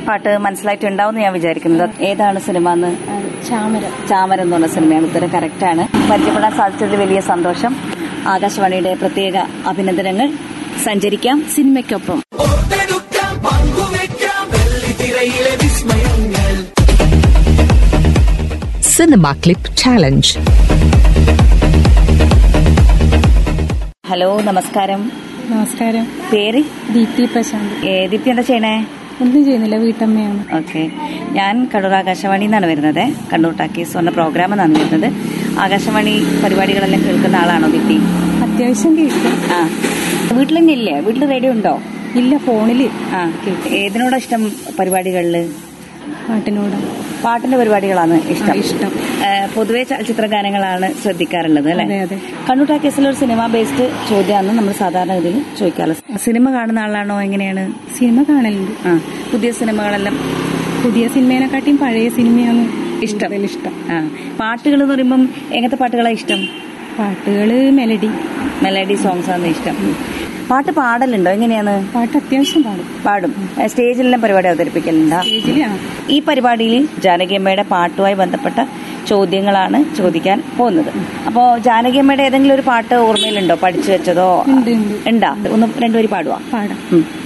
പാട്ട് മനസ്സിലായിട്ടുണ്ടാവും ഞാൻ വിചാരിക്കുന്നത് ഏതാണ് സിനിമ എന്ന് ചാമര ചാമരം എന്ന് പറഞ്ഞ സിനിമയാണ് ഉത്തരം കറക്റ്റാണ് പരിചയപ്പെടാൻ സാധിച്ചതിൽ വലിയ സന്തോഷം ആകാശവാണിയുടെ പ്രത്യേക അഭിനന്ദനങ്ങൾ സഞ്ചരിക്കാം സിനിമയ്ക്കൊപ്പം ഓർത്തെടുക്കാം പങ്കുവെക്കാം വെള്ളിത്തിരയിലെ വിസ്മയങ്ങൾ Cinema Clip Challenge. ഹലോ നമസ്കാരം നമസ്കാരം പേര് ദീപ്തി പ്രശാന്ത് ഏ, ദീപ്തി എന്താ ചെയ്യണേ ഒന്നും ചെയ്യുന്നില്ല വീട്ടമ്മയാണ് ഓക്കെ ഞാൻ കണ്ണൂർ ആകാശവാണി എന്നാണ് വരുന്നത് കണ്ണൂർ ടാക്കീസ് പറഞ്ഞ പ്രോഗ്രാം എന്നാണ് വരുന്നത് ആകാശവാണി പരിപാടികളെല്ലാം കേൾക്കുന്ന ആളാണോ ദീപ്തി അത്യാവശ്യം കേൾക്കും ആ വീട്ടിൽ തന്നെ ഇല്ലേ വീട്ടിൽ റേഡിയോ ഉണ്ടോ ഇല്ല ഫോണില് ആ ഏതിനോടാ ഇഷ്ടം പരിപാടികളിൽ പാട്ടിനോട് പാട്ടിന്റെ പരിപാടികളാണ് ഇഷ്ടം ആ, ഇഷ്ടം. ഏ, പൊതുവെ ചലച്ചിത്ര ഗാനങ്ങളാണ് ശ്രദ്ധിക്കാറുള്ളത് അല്ലെ അതെ, അതെ. കണ്ണൂർ ടാക്കീസിൽ ഒരു സിനിമ ബേസ്ഡ് ചോദ്യമാണ് നമ്മൾ സാധാരണ ഇതിൽ ചോദിക്കാറുള്ളത് സിനിമ കാണുന്ന ആളാണോ എങ്ങനെയാണ് സിനിമ കാണലുണ്ട് ആ പുതിയ സിനിമകളെല്ലാം പുതിയ സിനിമേനെക്കാട്ടിയും പഴയ സിനിമയാണ് ഇഷ്ടം. കൂടുതൽ ഇഷ്ടം ആ പാട്ടുകൾ എന്ന് പറയുമ്പം എങ്ങനത്തെ പാട്ടുകളാണ് ഇഷ്ടം പാട്ടുകള് മെലഡി മെലഡി സോങ്സ് ആണ് ഇഷ്ടം പാട്ട് പാടലുണ്ടോ എങ്ങനെയാണ് പാട്ട് അത്യാവശ്യം പാടും പാടും ഏ, സ്റ്റേജിലെല്ലാം പരിപാടി അവതരിപ്പിക്കലുണ്ടോ സ്റ്റേജില് ആ ഈ പരിപാടിയിൽ ജാനകിയമ്മയുടെ പാട്ടുമായി ബന്ധപ്പെട്ട ചോദ്യങ്ങളാണ് ചോദിക്കാൻ പോകുന്നത് അപ്പോൾ ജാനകിയമ്മയുടെ ഏതെങ്കിലും ഒരു പാട്ട് ഓർമ്മയിലുണ്ടോ പഠിച്ചു വെച്ചതോ ഉണ്ട് ഉണ്ട് ഉണ്ടാ ഒന്ന് രണ്ടുപേര് പാടുവാ പാടാം ഉം.